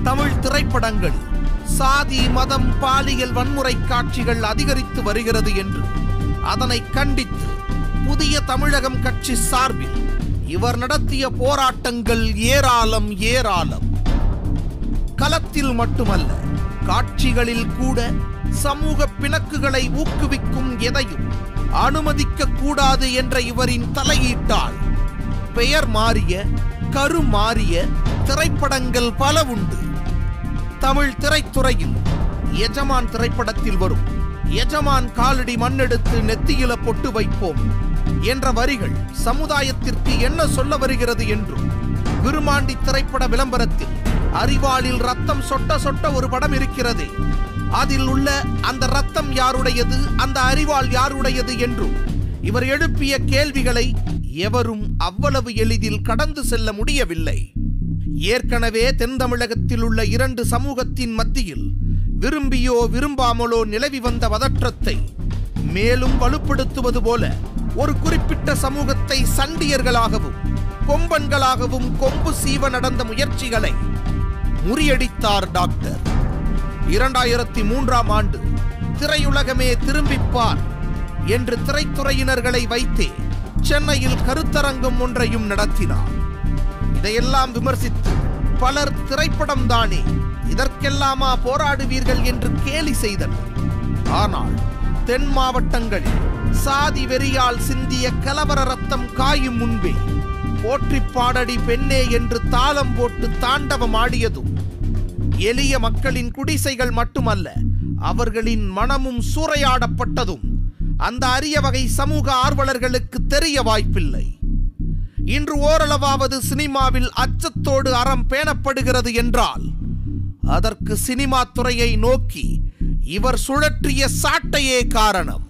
தமிழ் திரைப்படங்களில் சாதி மதம் பாலியல் வன்முறை காட்சிகள் அதிகரித்து வருகிறது என்று அதனை கண்டித்து புதிய தமிழகம் கட்சி சார்பில் இவர் நடத்திய போராட்டங்கள் ஏராளம் ஏராளம் களத்தில் மட்டுமல்ல காட்சிகளில் கூட சமூக பிணக்குகளை ஊக்குவிக்கும் எதையும் அனுமதிக்க கூடாது என்ற இவரின் தலையீட்டால் பெயர் மாறிய கரு மாறிய திரைப்படங்கள் பல உண்டு தமிழ் திரைத்துறையில் எஜமான் திரைப்படத்தில் வரும் எஜமான் காலடி மண்ணெடுத்து நெத்தியில பொட்டு வைப்போம் என்ற வரிகள் சமுதாயத்திற்கு என்ன சொல்ல வருகிறது என்றும் விருமாண்டி திரைப்பட விளம்பரத்தில் அறிவாளில் ரத்தம் சொட்ட சொட்ட ஒரு படம் இருக்கிறது அதில் உள்ள அந்த ரத்தம் யாருடையது அந்த அறிவாள் யாருடையது என்றும் இவர் எழுப்பிய கேள்விகளை எவரும் அவ்வளவு எளிதில் கடந்து செல்ல முடியவில்லை ஏற்கனவே தென் தமிழகத்தில் உள்ள இரண்டு சமூகத்தின் மத்தியில் விரும்பியோ விரும்பாமலோ நிலவி வந்த பதற்றத்தை மேலும் வலுப்படுத்துவது போல ஒரு குறிப்பிட்ட சமூகத்தை சண்டியர்களாகவும் கொம்பன்களாகவும் கொம்பு சீவ நடந்த முயற்சிகளை முறியடித்தார் டாக்டர் இரண்டாயிரத்தி மூன்றாம் ஆண்டு திரையுலகமே திரும்பிப்பார் என்று திரைத்துறையினர்களை வைத்தே சென்னையில் கருத்தரங்கம் ஒன்றையும் நடத்தினார் இதையெல்லாம் விமர்சித்து பலர் திரைப்படம் தானே இதற்கெல்லாமா போராடுவீர்கள் என்று கேலி செய்தனர் ஆனால் தென் மாவட்டங்களில் சாதி வெறியால் சிந்திய கலவர ரத்தம் காயும் முன்பே போற்றி பாடடி பெண்ணே என்று தாளம் போட்டு தாண்டவம் ஆடியதும் எளிய மக்களின் குடிசைகள் மட்டுமல்ல அவர்களின் மனமும் சூறையாடப்பட்டதும் அந்த அரிய வகை சமூக ஆர்வலர்களுக்கு தெரிய வாய்ப்பில்லை இன்று ஓரளவாவது சினிமாவில் அச்சத்தோடு அறம் பேணப்படுகிறது என்றால் அதற்கு சினிமா துறையை நோக்கி இவர் சுழற்றிய சாட்டையே காரணம்